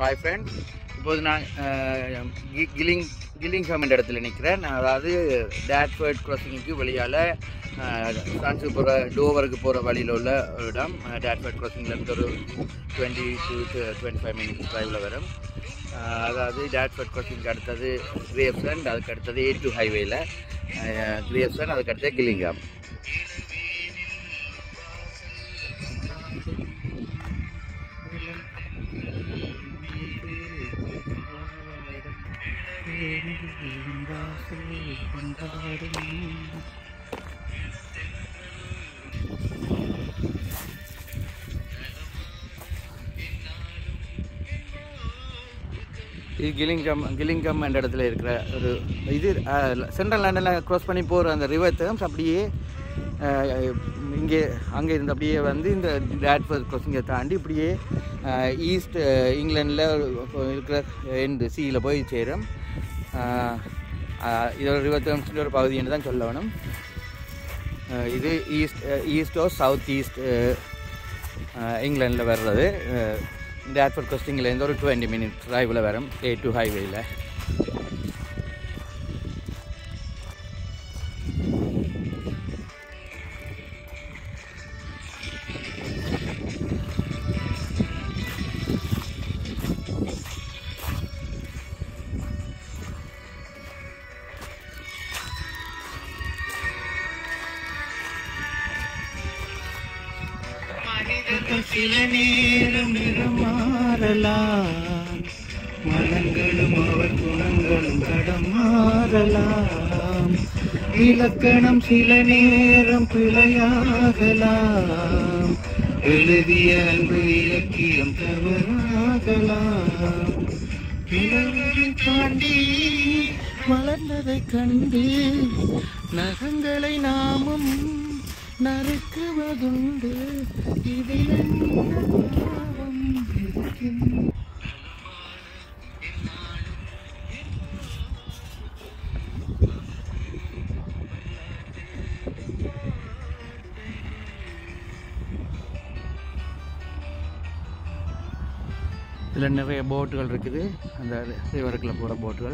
hi friend இப்போது நான் அஹ், கி- கில்லிங் கில்லிங்ஹாம் என்ற இடத்துல நிற்கிறேன் நான் அதாவது டேட்ஃபர்ட் கிராசிங்க்கு வெளியால் ஃப்ரான்ஸுக்கு போகிற டோவருக்கு போகிற வழியில் உள்ள ஒரு இடம் டேட்ஃபர்ட் கிராசிங்லேருந்து ஒரு twenty to twenty five minutes ட்ரைவில் வரும் அஹ், அதாவது டேட்ஃபர்ட் கிராசிங்க்கு அடுத்தது கிரேப்சன் அதுக்கு அடுத்தது ஏ டு ஹைவேயில் கிரேப்சன் அதுக்கு அடுத்தது கில்லிங்ஹாம் இது கிலிங்கம் கிலிங்கம் என்ற இடத்துல இருக்கிற ஒரு இது சென்ட்ரல் லண்டனில் க்ராஸ் பண்ணி போகிற அந்த ரிவர் தேம்ஸ் அப்படியே அஹ், இங்கே அங்கே இருந்து அப்படியே வந்து இந்த டேட்ஃபர் க்ராசிங்கை தாண்டி இப்படியே ஈஸ்ட் இங்கிலாண்டில் இருக்கிற எண்டு சீயில் போய் சேரும் அஹ், அஹ், இதோட ரிவர் தேம்ஸில் ஒரு பகுதி என்று தான் சொல்ல வேணும் அஹ், இது ஈஸ்ட் ஈஸ்டோ சவுத் ஈஸ்ட் இங்கிலாண்டில் வர்றது அஹ், இந்த ஏர்போர்ட் கோஸ்டிங்லேருந்து ஒரு டுவெண்ட்டி மினிட்ஸ் டிரைவில் வரும் ஏ டு ஹைவேயில் மனிதர்கள் சில நேரம் நிறம் மாறலாம் மனங்களும் அவர் குணங்களும் தடம் மாறலாம் இலக்கணம் சில நேரம் பிழையாகலாம் எழுதிய அன்பு இலக்கியம் தவறாகலாம் பிறரை தாண்டி வளர்ந்ததை கண்டு நகங்களை நாமும் நறுக்குவதுண்டு இதில் என்ன பாவம் இருக்கின்ற இதில் நிறைய போட்டுகள் இருக்குது அந்த ரிவருக்குள்ள போகிற போட்டுகள்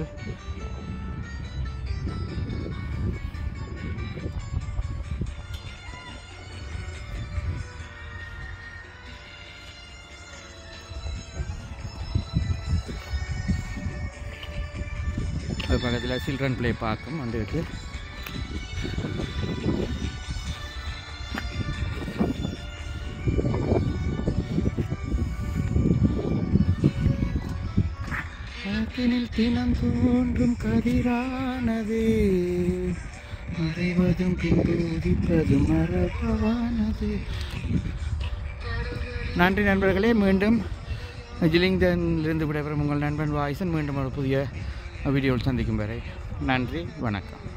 அது பக்கத்தில் சில்ட்ரன் ப்ளே பார்க்கும் வந்து இருக்கு காற்றினில் தினம் தோன்றும் கதிரானது மறைவதும் பின்பு உதிப்பதும் மரபவானது நன்றி நண்பர்களே மீண்டும் ஜிலிங்டனிலிருந்து விடைபெறும் உங்கள் நண்பன் வாய்ஸன் மீண்டும் ஒரு புதிய வீடியோவில் சந்திக்கும் வரை நன்றி வணக்கம்